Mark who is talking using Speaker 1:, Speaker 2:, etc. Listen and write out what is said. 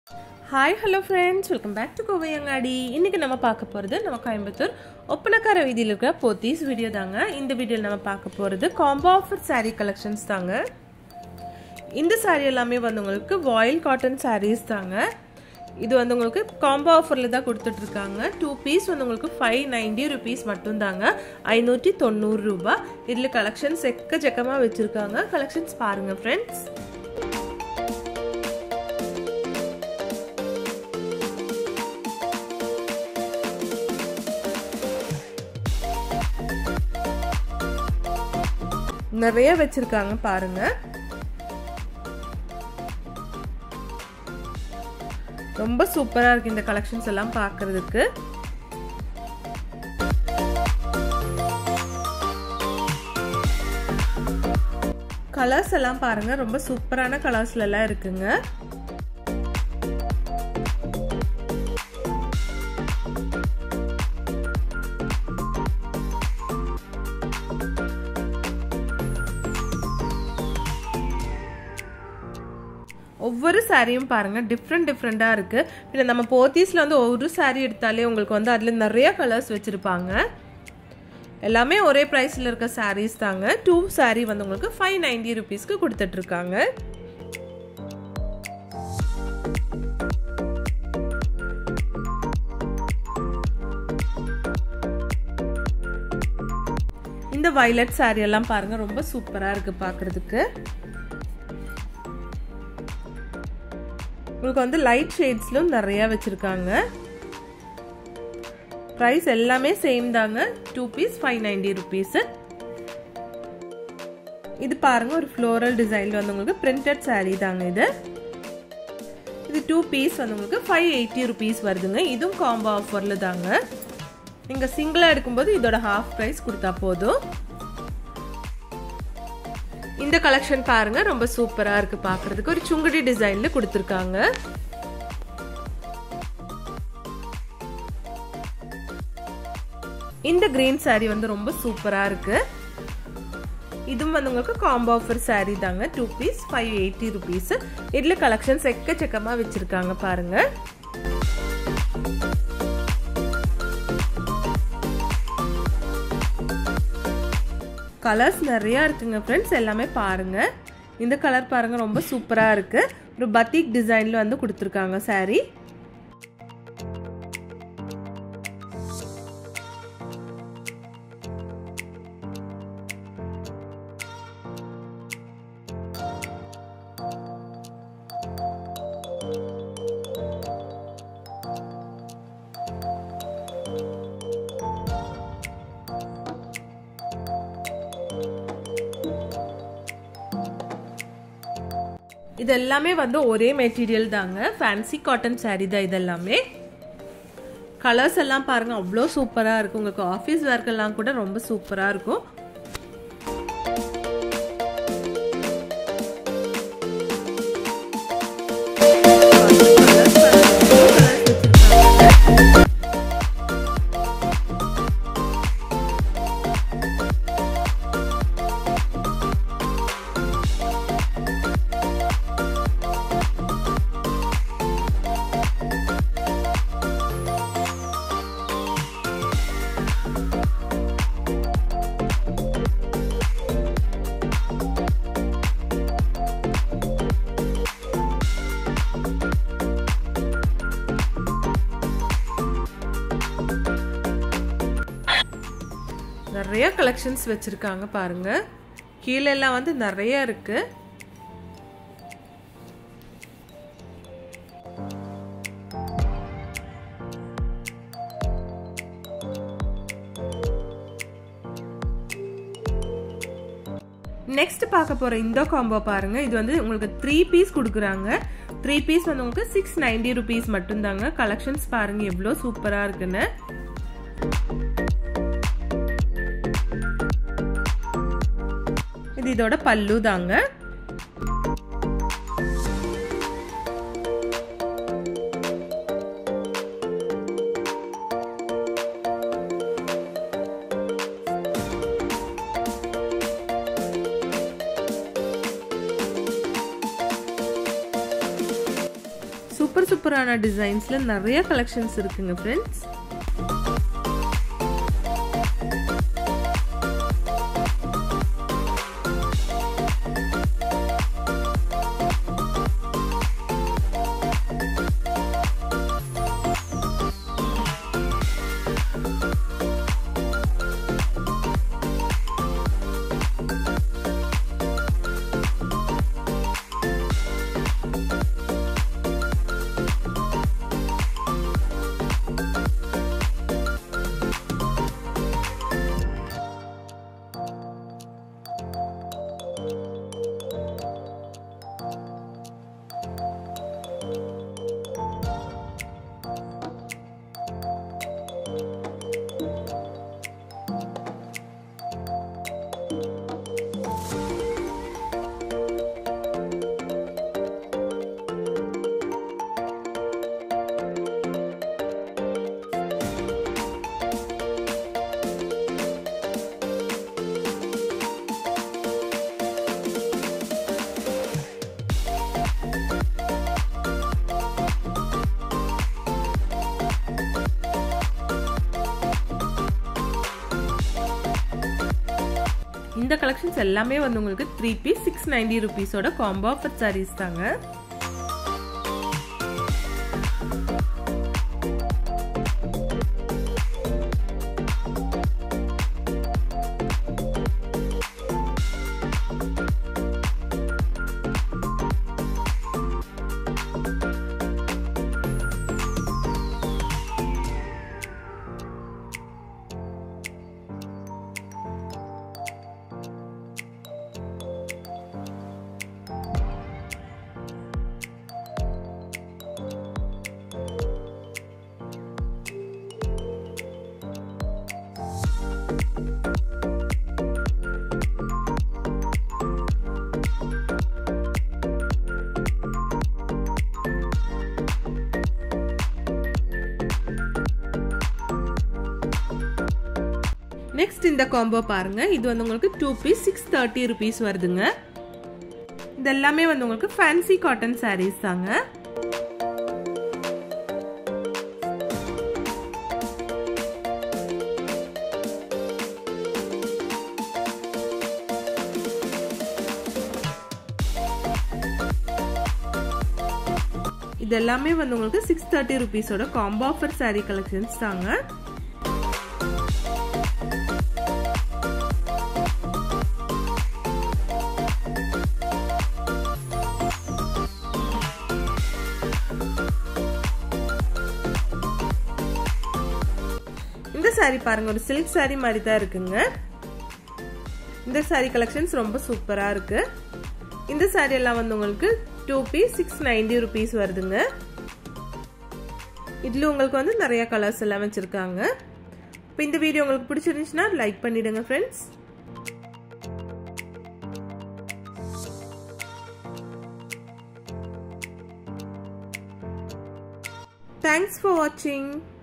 Speaker 1: hi hello friends welcome back to Kovai Angadi இன்றைக்கி நம்ம பார்க்க போகிறது நம்ம கோயம்புத்தூர் ஒப்பனக்கார வீதியில் இருக்கிற போத்தீஸ் வீடியோ தாங்க இந்த வீடியோவில் நம்ம பார்க்க போகிறது காம்போ ஆஃபர் saree கலெக்ஷன்ஸ் தாங்க இந்த saree எல்லாமே வந்து உங்களுக்கு வாயில் காட்டன் sarees தாங்க இது வந்து உங்களுக்கு காம்போ ஆஃபரில் தான் கொடுத்துட்ருக்காங்க டூ பீஸ் வந்து உங்களுக்கு ஃபைவ் நைன்டி ருபீஸ் மட்டும்தாங்க ஐநூற்றி தொண்ணூறு ரூபா இதில் கலெக்ஷன்ஸ் எக்கச்சக்கமாக வச்சுருக்காங்க கலெக்ஷன்ஸ் பாருங்கள் ஃப்ரெண்ட்ஸ் நிறைய வச்சிருக்காங்க பாருங்க ரொம்ப சூப்பரா இருக்கு இந்த கலெக்ஷன்ஸ் எல்லாம் பார்க்கிறதுக்கு கலர்ஸ் எல்லாம் பாருங்க ரொம்ப சூப்பரான கலர்ஸ்ல எல்லாம் இருக்குங்க ஒவ்வொரு சாரியும் பாருங்க டிஃப்ரெண்ட் டிஃப்ரெண்ட்டாக இருக்கு இல்லை நம்ம போத்தீஸில் வந்து ஒரு சாரீ எடுத்தாலே உங்களுக்கு வந்து அதில் நிறைய கலர்ஸ் வச்சுருப்பாங்க எல்லாமே ஒரே ப்ரைஸில் இருக்க சாரீஸ் தாங்க டூ சாரீ வந்து உங்களுக்கு ஃபைவ் நைன்டி ருபீஸ்க்கு கொடுத்துட்ருக்காங்க இந்த வைலட் சாரீ எல்லாம் பாருங்க ரொம்ப சூப்பராக இருக்கு பார்க்கறதுக்கு உங்களுக்கு வந்து லைட் ஷேட்ஸ்லும் நிறைய வச்சுருக்காங்க ப்ரைஸ் எல்லாமே சேம் தாங்க two piece five ninety rupees இது பாருங்க ஒரு ஃப்ளோரல் டிசைன் வந்து உங்களுக்கு பிரிண்டட் சாரீ தாங்க இது இது டூ பீஸ் வந்து உங்களுக்கு ஃபைவ் எயிட்டி ருபீஸ் வருதுங்க இதுவும் காம்போ ஆஃபரில் தாங்க நீங்கள் சிங்கிளாக எடுக்கும்போது இதோட ஹாஃப் ப்ரைஸ் கொடுத்தா போதும் இந்த கலெக்ஷன் பாருங்க ரொம்ப சூப்பரா இருக்கு பாக்குறதுக்கு ஒரு சுங்குடி டிசைன்ல கொடுத்துருக்காங்க இந்த கிரீன் சாரி வந்து ரொம்ப சூப்பரா இருக்கு இதுவும் வந்து உங்களுக்கு காம்போ ஆஃபர் சாரி தாங்க two piece five eighty rupees இதுல கலெக்ஷன்ஸ் எக்கச்சக்கமா வச்சிருக்காங்க பாருங்க கலர்ஸ் நிறையா இருக்குங்க ஃப்ரெண்ட்ஸ் எல்லாமே பாருங்க இந்த கலர் பாருங்க ரொம்ப சூப்பராக இருக்கு ஒரு பத்திக் டிசைனில் வந்து கொடுத்துருக்காங்க சாரீ இது எல்லாமே வந்து ஒரே மெட்டீரியல் தாங்க ஃபேன்சி காட்டன் சாரீ தான் இதெல்லாமே கலர்ஸ் எல்லாம் பாருங்க அவ்வளோ சூப்பராக இருக்கும் உங்களுக்கு ஆஃபீஸ் ஒர்க்கெல்லாம் கூட ரொம்ப சூப்பராக இருக்கும் நிறைய கலெக்ஷன்ஸ் வச்சிருக்காங்க பாருங்க கீழே எல்லாம் வந்து நிறைய இருக்கு நெக்ஸ்ட் பார்க்க போற இந்த காம்போ பாருங்க இது வந்து உங்களுக்கு த்ரீ பீஸ் கொடுக்குறாங்க த்ரீ பீஸ் வந்து உங்களுக்கு சிக்ஸ் நைன்டி ருபீஸ் மட்டும்தாங்க கலெக்ஷன்ஸ் பாருங்க எவ்வளோ சூப்பரா இருக்குன்னு இது இதோட பல்லு தாங்க சூப்பர் சூப்பரான டிசைன்ஸில் நிறைய கலெக்ஷன்ஸ் இருக்குங்க ஃப்ரெண்ட்ஸ் இந்த கலெக்ஷன்ஸ் எல்லாமே வந்து உங்களுக்கு த்ரீ பீஸ் சிக்ஸ் நைன்டி ருபீஸோட காம்போ ஆஃபர் சாரீஸ் தாங்க நெக்ஸ்ட் இந்த காம்போ பாருங்க இது வந்து உங்களுக்கு two piece six thirty rupees வருதுங்க இது எல்லாமே வந்து உங்களுக்கு ஃபேன்சி காட்டன் சாரீஸ் தாங்க இது எல்லாமே வந்து உங்களுக்கு சிக்ஸ் தேர்ட்டி ருபீஸோட காம்போ ஆஃபர் சாரீ கலெக்ஷன்ஸ் தாங்க இந்த சாரீ பாருங்க ஒரு சில்க் சாரீ மாதிரி தான் இருக்குங்க இந்த சாரீ கலெக்ஷன்ஸ் ரொம்ப சூப்பரா இருக்கு இந்த சாரீ எல்லாம் வந்து உங்களுக்கு two piece six ninety rupees வருதுங்க இதுல உங்களுக்கு வந்து நிறைய கலர்ஸ் எல்லாம் வச்சிருக்காங்க இப்போ இந்த வீடியோ உங்களுக்கு பிடிச்சிருந்துச்சுன்னா லைக் பண்ணிடுங்க ஃப்ரெண்ட்ஸ் தேங்க்ஸ் ஃபார் வாட்சிங்